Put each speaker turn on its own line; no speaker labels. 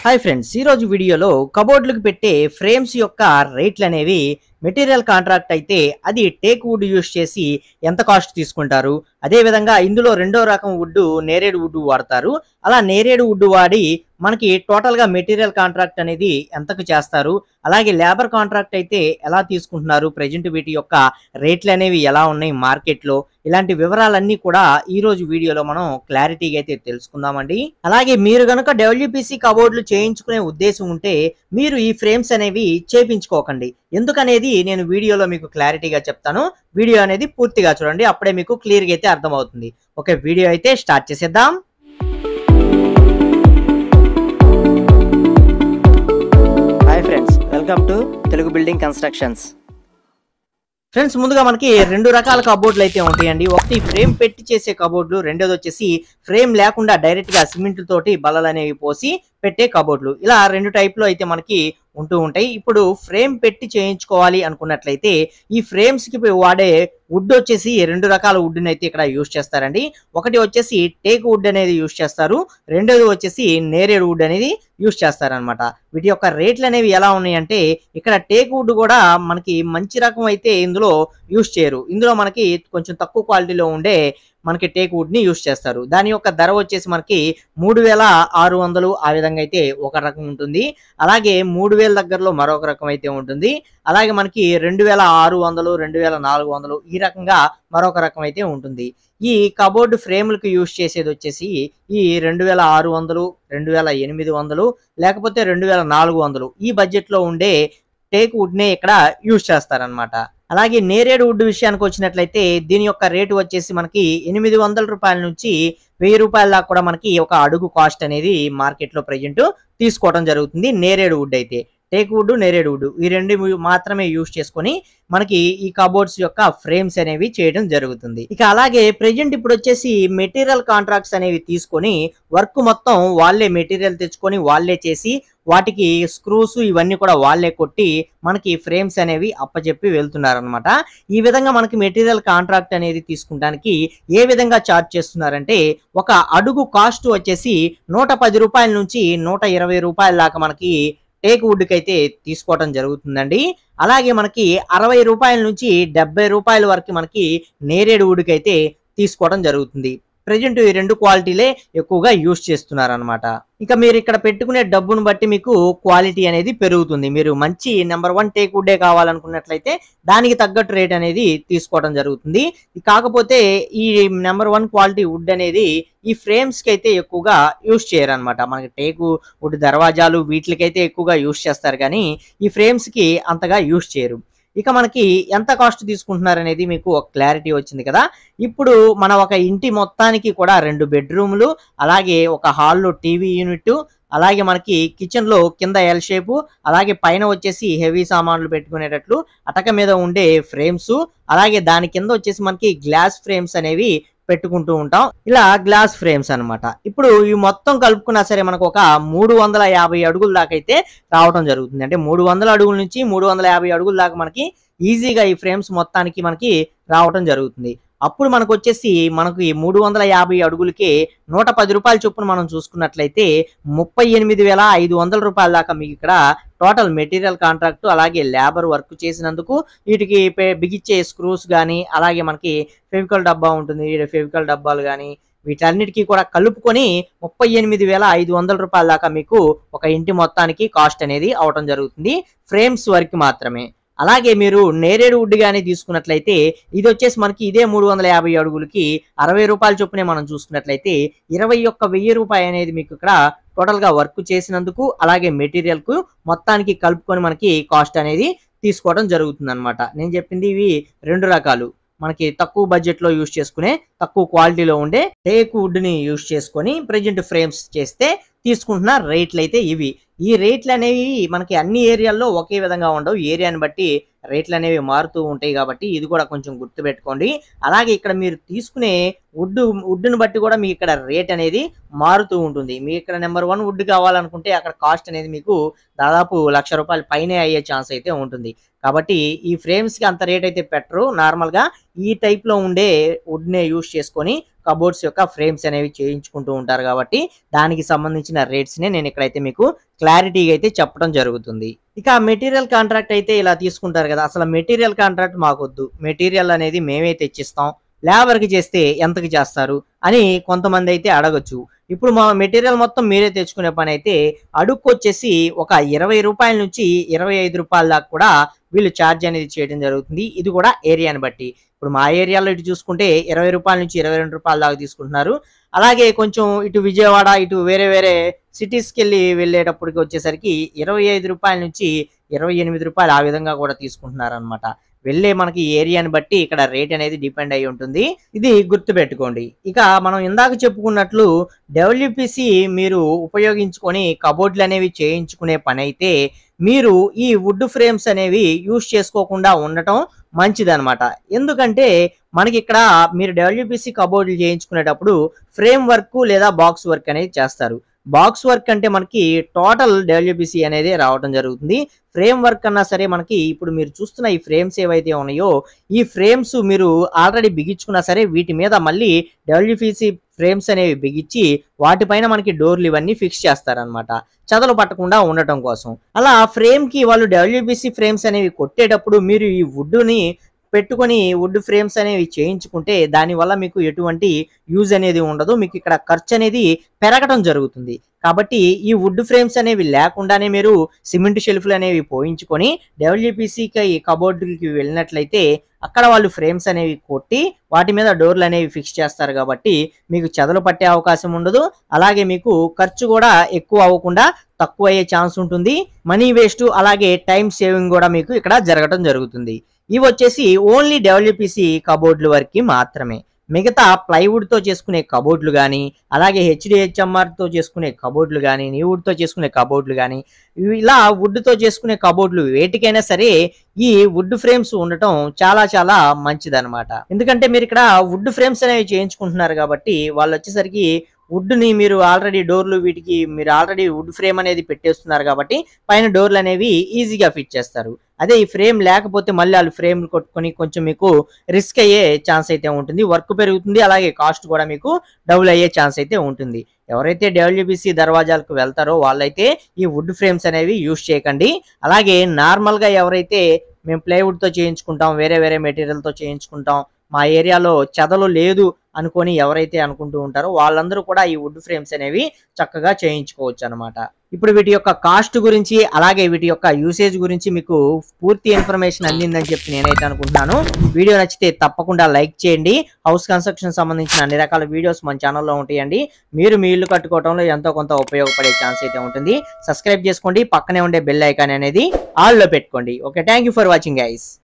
hi friends ఈ రోజు వీడియోలో కబోర్డ్లకు పెట్టే ఫ్రేమ్స్ యొక్క రేట్లు అనేవి మెటీరియల్ కాంట్రాక్ట్ అయితే అది టేక్ వుడ్ యూస్ చేసి ఎంత కాస్ట్ తీసుకుంటారు అదే విధంగా ఇందులో రెండో రకం వుడ్ నేరేడు వుడ్ వాడతారు అలా నేరేడు వుడ్ వాడి మనకి టోటల్ గా మెటీరియల్ కాంట్రాక్ట్ అనేది ఎంతకు చేస్తారు అలాగే లేబర్ కాంట్రాక్ట్ అయితే ఎలా తీసుకుంటున్నారు ప్రజెంట్ వీటి యొక్క రేట్లు అనేవి ఎలా ఉన్నాయి మార్కెట్ లో ఇలాంటి వివరాలన్నీ కూడా ఈ రోజు వీడియోలో మనం క్లారిటీగా అయితే తెలుసుకుందామండి అలాగే మీరు గనుక డబ్ల్యూపీసీ కబోర్డ్లు చేయించుకునే ఉద్దేశం ఉంటే మీరు ఈ ఫ్రేమ్స్ అనేవి చేపించుకోకండి ఎందుకనేది నేను వీడియోలో మీకు క్లారిటీగా చెప్తాను వీడియో అనేది పూర్తిగా చూడండి అప్పుడే మీకు క్లియర్గా అయితే అర్థమవుతుంది ఓకే వీడియో అయితే స్టార్ట్ చేసేద్దాం hi friends welcome to Telugu building constructions friends ముందుగా మనకి రెండు రకాల కబోర్డ్లు అయితే ఉంటాయండి ఒకటి ఫ్రేమ్ పెట్టి చేసే కబోర్డ్లు రెండోది వచ్చేసి ఫ్రేమ్ లేకుండా డైరెక్ట్ గా సిమెంట్ తోటి బల్లలు అనేవి పోసి పెట్టే కబోర్డ్లు ఇలా రెండు టైప్ లో అయితే మనకి ఉంటూ ఉంటాయి ఇప్పుడు ఫ్రేమ్ పెట్టి చేయించుకోవాలి అనుకున్నట్లయితే ఈ ఫ్రేమ్స్ కి వాడే వుడ్ వచ్చేసి రెండు రకాల వుడ్ అయితే ఇక్కడ యూస్ చేస్తారండి ఒకటి వచ్చేసి టేక్ వుడ్ అనేది యూస్ చేస్తారు రెండోది వచ్చేసి నేరేడు వుడ్ అనేది యూస్ చేస్తారనమాట వీటి యొక్క రేట్లు అనేవి ఎలా ఉన్నాయంటే ఇక్కడ టేక్ వుడ్ కూడా మనకి మంచి రకం అయితే ఇందులో యూస్ చేయరు ఇందులో మనకి కొంచెం తక్కువ క్వాలిటీలో ఉండే మనకి టేక్ వుడ్ ని యూస్ చేస్తారు దాని యొక్క ధర వచ్చేసి మనకి మూడు వేల ఆరు వందలు ఆ విధంగా అయితే ఒక రకం ఉంటుంది అలాగే మూడు వేల దగ్గరలో మరొక రకం అయితే ఉంటుంది అలాగే మనకి రెండు వేల ఆరు వందలు రెండు వేల నాలుగు వందలు ఈ రకంగా మరొక రకం అయితే ఉంటుంది ఈ కబోర్డ్ ఫ్రేమ్లకు యూస్ చేసేది వచ్చేసి ఈ రెండు వేల ఆరు వందలు రెండు వేల ఎనిమిది వందలు లేకపోతే రెండు వేల నాలుగు వందలు ఈ బడ్జెట్ లో ఉండే టేక్ వుడ్ నే ఇక్కడ యూస్ చేస్తారనమాట అలాగే నేరేడు వుడ్ విషయానికి వచ్చినట్లయితే దీని యొక్క రేటు వచ్చేసి మనకి ఎనిమిది వందల రూపాయల నుంచి వెయ్యి రూపాయల దాకా కూడా మనకి ఒక అడుగు కాస్ట్ అనేది మార్కెట్ లో ప్రజెంట్ తీసుకోవడం జరుగుతుంది నేరేడు వుడ్ అయితే టేక్ వుడ్ నేరేడు వుడ్ ఈ రెండు మాత్రమే యూస్ చేసుకొని మనకి ఈ కబోర్డ్స్ యొక్క ఫ్రేమ్స్ అనేవి చేయడం జరుగుతుంది ఇక అలాగే ప్రెజెంట్ ఇప్పుడు వచ్చేసి మెటీరియల్ కాంట్రాక్ట్స్ అనేవి తీసుకొని వర్క్ మొత్తం వాళ్ళే మెటీరియల్ తెచ్చుకొని వాళ్ళే చేసి వాటికి స్క్రూస్ ఇవన్నీ కూడా వాళ్ళే కొట్టి మనకి ఫ్రేమ్స్ అనేవి అప్పచెప్పి వెళ్తున్నారనమాట ఈ విధంగా మనకి మెటీరియల్ కాంట్రాక్ట్ అనేది తీసుకుంటానికి ఏ విధంగా చార్జ్ చేస్తున్నారంటే ఒక అడుగు కాస్ట్ వచ్చేసి నూట పది రూపాయల నుంచి నూట ఇరవై రూపాయల దాకా మనకి టేక్ వుడ్ కి అయితే తీసుకోవడం జరుగుతుందండి అలాగే మనకి అరవై రూపాయల నుంచి డెబ్బై రూపాయల వరకు మనకి నేరేడు వుడ్ కి అయితే తీసుకోవడం జరుగుతుంది ప్రజెంట్ ఈ రెండు క్వాలిటీలే ఎక్కువగా యూస్ చేస్తున్నారు అనమాట ఇక మీరు ఇక్కడ పెట్టుకునే డబ్బును బట్టి మీకు క్వాలిటీ అనేది పెరుగుతుంది మీరు మంచి నెంబర్ వన్ టేక్ వుడ్డే కావాలనుకున్నట్లయితే దానికి తగ్గట్టు రేట్ అనేది తీసుకోవడం జరుగుతుంది కాకపోతే ఈ నెంబర్ వన్ క్వాలిటీ వుడ్ అనేది ఈ ఫ్రేమ్స్ కి అయితే ఎక్కువగా యూస్ చేయరు అనమాట మనకి టేకు వుడ్ దర్వాజాలు వీటికైతే ఎక్కువగా యూస్ చేస్తారు కానీ ఈ ఫ్రేమ్స్ కి అంతగా యూస్ చేయరు ఇక మనకి ఎంత కాస్ట్ తీసుకుంటున్నారు అనేది మీకు ఒక క్లారిటీ వచ్చింది కదా ఇప్పుడు మన ఒక ఇంటి మొత్తానికి కూడా రెండు బెడ్రూమ్లు అలాగే ఒక హాల్లో టీవీ యూనిట్ అలాగే మనకి కిచెన్ లో కింద ఎల్ షేపు అలాగే పైన వచ్చేసి హెవీ సామాన్లు పెట్టుకునేటట్లు అటక మీద ఉండే ఫ్రేమ్స్ అలాగే దాని కింద వచ్చేసి మనకి గ్లాస్ ఫ్రేమ్స్ అనేవి పెట్టుకుంటూ ఉంటాం ఇలా గ్లాస్ ఫ్రేమ్స్ అన్నమాట ఇప్పుడు ఈ మొత్తం కలుపుకున్నా సరే మనకు ఒక మూడు వందల యాభై అడుగుల దాకా అయితే రావడం జరుగుతుంది అంటే మూడు వందల అడుగుల నుంచి మూడు వందల యాభై అడుగుల దాకా మనకి ఈజీగా ఈ ఫ్రేమ్స్ మొత్తానికి మనకి రావడం జరుగుతుంది అప్పుడు మనకు వచ్చేసి మనకు ఈ మూడు వందల యాభై అడుగులకి నూట పది రూపాయల చొప్పున మనం చూసుకున్నట్లయితే ముప్పై ఎనిమిది వేల ఐదు వందల రూపాయల దాకా మీకు ఇక్కడ టోటల్ మెటీరియల్ కాంట్రాక్ట్ అలాగే లేబర్ వర్క్ చేసినందుకు వీటికి పె- బిగిచ్చే స్క్రూస్ కానీ అలాగే మనకి ఫెవికల్ డబ్బా ఉంటుంది ఫెవికల్ డబ్బాలు కానీ వీటన్నిటికీ కూడా కలుపుకొని ముప్పై ఎనిమిది వేల ఐదు వందల రూపాయల దాకా మీకు ఒక ఇంటి మొత్తానికి కాస్ట్ అనేది అవటం జరుగుతుంది ఫ్రేమ్స్ వరకు మాత్రమే అలాగే మీరు నేరేడు వుడ్ గానీ తీసుకున్నట్లయితే ఇది వచ్చేసి మనకి ఇదే మూడు వందల యాభై అడుగులకి అరవై రూపాయల చొప్పునే మనం చూసుకున్నట్లయితే ఇరవై ఒక్క వెయ్యి రూపాయి అనేది మీకు ఇక్కడ టోటల్ గా వర్క్ చేసినందుకు అలాగే మెటీరియల్ కు మొత్తానికి కలుపుకొని మనకి కాస్ట్ అనేది తీసుకోవడం జరుగుతుంది అనమాట నేను చెప్పింది ఇవి రెండు రకాలు మనకి తక్కువ బడ్జెట్ లో యూస్ చేసుకునే తక్కువ క్వాలిటీలో ఉండే టేక్ వుడ్ ని యూస్ చేసుకొని ప్రజెంట్ ఫ్రేమ్స్ చేస్తే తీసుకుంటున్న రేట్లు అయితే ఇవి ఈ రేట్లు అనేవి మనకి అన్ని ఏరియాల్లో ఒకే విధంగా ఉండవు ఏరియాని బట్టి రేట్లు అనేవి మారుతూ ఉంటాయి కాబట్టి ఇది కూడా కొంచెం గుర్తుపెట్టుకోండి అలాగే ఇక్కడ మీరు తీసుకునే వుడ్ వుడ్ని బట్టి కూడా మీకు ఇక్కడ రేట్ అనేది మారుతూ ఉంటుంది మీకు ఇక్కడ నెంబర్ వన్ వుడ్ కావాలనుకుంటే అక్కడ కాస్ట్ అనేది మీకు దాదాపు లక్ష రూపాయల పైనే అయ్యే ఛాన్స్ అయితే ఉంటుంది కాబట్టి ఈ ఫ్రేమ్స్ కి అంత రేట్ అయితే పెట్టరు నార్మల్ గా ఈ టైప్ లో ఉండే వుడ్ నే యూస్ చేసుకొని కబోర్డ్స్ యొక్క ఫ్రేమ్స్ అనేవి చేయించుకుంటూ ఉంటారు కాబట్టి దానికి సంబంధించిన రేట్స్ ని నేను ఇక్కడైతే మీకు క్లారిటీగా అయితే చెప్పడం జరుగుతుంది ఇక మెటీరియల్ కాంట్రాక్ట్ అయితే ఇలా తీసుకుంటారు కదా అసలు మెటీరియల్ కాంట్రాక్ట్ మాకొద్దు మెటీరియల్ అనేది మేమే తెచ్చిస్తాం లేబర్కి చేస్తే ఎంతకి చేస్తారు అని కొంతమంది అయితే అడగొచ్చు ఇప్పుడు మా మెటీరియల్ మొత్తం మీరే తెచ్చుకునే పని అయితే అడుక్కు వచ్చేసి ఒక ఇరవై రూపాయల నుంచి ఇరవై ఐదు రూపాయల దాకా కూడా వీళ్ళు ఛార్జ్ అనేది చేయడం జరుగుతుంది ఇది కూడా ఏరియాని బట్టి ఇప్పుడు మా ఏరియాలో ఇటు చూసుకుంటే ఇరవై రూపాయల నుంచి ఇరవై రెండు రూపాయల దాకా తీసుకుంటున్నారు అలాగే కొంచెం ఇటు విజయవాడ ఇటు వేరే వేరే సిటీస్కి వెళ్ళి వెళ్ళేటప్పటికి వచ్చేసరికి ఇరవై ఐదు రూపాయల నుంచి ఇరవై ఎనిమిది రూపాయలు ఆ విధంగా కూడా తీసుకుంటున్నారు అనమాట వెళ్ళే మనకి ఏరియాని బట్టి ఇక్కడ రేట్ అనేది డిపెండ్ అయి ఉంటుంది ఇది గుర్తుపెట్టుకోండి ఇక మనం ఇందాక చెప్పుకున్నట్లు డబ్ల్యూపిసి మీరు ఉపయోగించుకొని కబోర్డ్లు అనేవి చేయించుకునే పని అయితే మీరు ఈ వుడ్ ఫ్రేమ్స్ అనేవి యూజ్ చేసుకోకుండా ఉండటం మంచిదన్నమాట ఎందుకంటే మనకి ఇక్కడ మీరు డబ్ల్యూపిసి కబోర్డులు చేయించుకునేటప్పుడు ఫ్రేమ్ వర్క్ లేదా బాక్స్ వర్క్ అనేది చేస్తారు బాక్స్ వర్క్ అంటే మనకి టోటల్ డబ్ల్యూపిసి అనేది రావడం జరుగుతుంది ఫ్రేమ్ వర్క్ అన్నా సరే మనకి ఇప్పుడు మీరు చూస్తున్న ఈ ఫ్రేమ్స్ ఏవైతే ఉన్నాయో ఈ ఫ్రేమ్స్ మీరు ఆల్రెడీ బిగించుకున్నా సరే వీటి మీద మళ్ళీ డబ్ల్యూపిసి ఫ్రేమ్స్ అనేవి బిగించి వాటిపైన మనకి డోర్లు ఇవన్నీ ఫిక్స్ చేస్తారనమాట చదలు పట్టకుండా ఉండటం కోసం అలా ఫ్రేమ్ కి వాళ్ళు డబ్ల్యూబిసి ఫ్రేమ్స్ అనేవి కొట్టేటప్పుడు మీరు ఈ వుడ్ని పెట్టుకొని వుడ్ ఫ్రేమ్స్ అనేవి చేయించుకుంటే దానివల్ల మీకు ఎటువంటి యూజ్ అనేది ఉండదు మీకు ఇక్కడ ఖర్చు అనేది పెరగడం జరుగుతుంది కాబట్టి ఈ వుడ్ ఫ్రేమ్స్ అనేవి లేకుండానే మీరు సిమెంట్ షెల్ఫ్లు అనేవి పోయించుకొని డబ్ల్యూపీసీకి కబోర్డుకి వెళ్ళినట్లయితే అక్కడ వాళ్ళు ఫ్రేమ్స్ అనేవి కొట్టి వాటి మీద డోర్లు అనేవి ఫిక్స్ చేస్తారు కాబట్టి మీకు చెదలు పట్టే అవకాశం ఉండదు అలాగే మీకు ఖర్చు కూడా ఎక్కువ అవ్వకుండా తక్కువ అయ్యే ఛాన్స్ ఉంటుంది మనీ వేస్ట్ అలాగే టైం సేవింగ్ కూడా మీకు ఇక్కడ జరగడం జరుగుతుంది ఇవి వచ్చేసి ఓన్లీ డబ్ల్యూపీసీ కబోర్డుల వరకు మాత్రమే మిగతా ప్లైవుడ్ తో చేసుకునే కబోర్డులు కానీ అలాగే హెచ్డిహెచ్ఎంఆర్ తో చేసుకునే కబోర్డులు కానీ నీవుడ్ తో చేసుకునే కబోర్డులు కానీ ఇలా వుడ్ తో చేసుకునే కబోర్డులు వేటికైనా సరే ఈ వుడ్ ఫ్రేమ్స్ ఉండటం చాలా చాలా మంచిదన్నమాట ఎందుకంటే మీరు ఇక్కడ వుడ్ ఫ్రేమ్స్ అనేవి చేయించుకుంటున్నారు కాబట్టి వాళ్ళు వచ్చేసరికి వుడ్ ని మీరు ఆల్రెడీ డోర్లు వీటికి మీరు ఆల్రెడీ వుడ్ ఫ్రేమ్ అనేది పెట్టేస్తున్నారు కాబట్టి పైన డోర్లు అనేవి ఈజీగా ఫిట్ చేస్తారు అదే ఈ ఫ్రేమ్ లేకపోతే మళ్ళీ వాళ్ళు ఫ్రేమ్ కొట్టుకొని కొంచెం మీకు రిస్క్ అయ్యే ఛాన్స్ అయితే ఉంటుంది వర్క్ పెరుగుతుంది అలాగే కాస్ట్ కూడా మీకు డబుల్ అయ్యే ఛాన్స్ అయితే ఉంటుంది ఎవరైతే డబ్ల్యూబీసీ దర్వాజాలకు వెళ్తారో వాళ్ళైతే ఈ వుడ్ ఫ్రేమ్స్ అనేవి యూజ్ చేయకండి అలాగే నార్మల్ గా ఎవరైతే మేము ప్లైవుడ్ తో చేయించుకుంటాం వేరే వేరే మెటీరియల్ తో చేయించుకుంటాం మా ఏరియాలో చెదలు లేదు అనుకొని ఎవరైతే అనుకుంటూ ఉంటారో వాళ్ళందరూ కూడా ఈ వుడ్ ఫ్రేమ్స్ అనేవి చక్కగా చేయించుకోవచ్చు అనమాట ఇప్పుడు వీటి యొక్క కాస్ట్ గురించి అలాగే వీటి యొక్క యూసేజ్ గురించి మీకు పూర్తి ఇన్ఫర్మేషన్ అందిందని చెప్పి నేనైతే అనుకుంటున్నాను వీడియో నచ్చితే తప్పకుండా లైక్ చేయండి హౌస్ కన్స్ట్రక్షన్ సంబంధించిన అన్ని రకాల వీడియోస్ మన ఛానల్లో ఉంటాయండి మీరు మీ ఇల్లు కట్టుకోవడంలో ఎంతో కొంత ఉపయోగపడే ఛాన్స్ అయితే ఉంటుంది సబ్స్క్రైబ్ చేసుకోండి పక్కనే ఉండే బెల్ ఐకాన్ అనేది ఆల్ లో పెట్టుకోండి okay thank for watching guys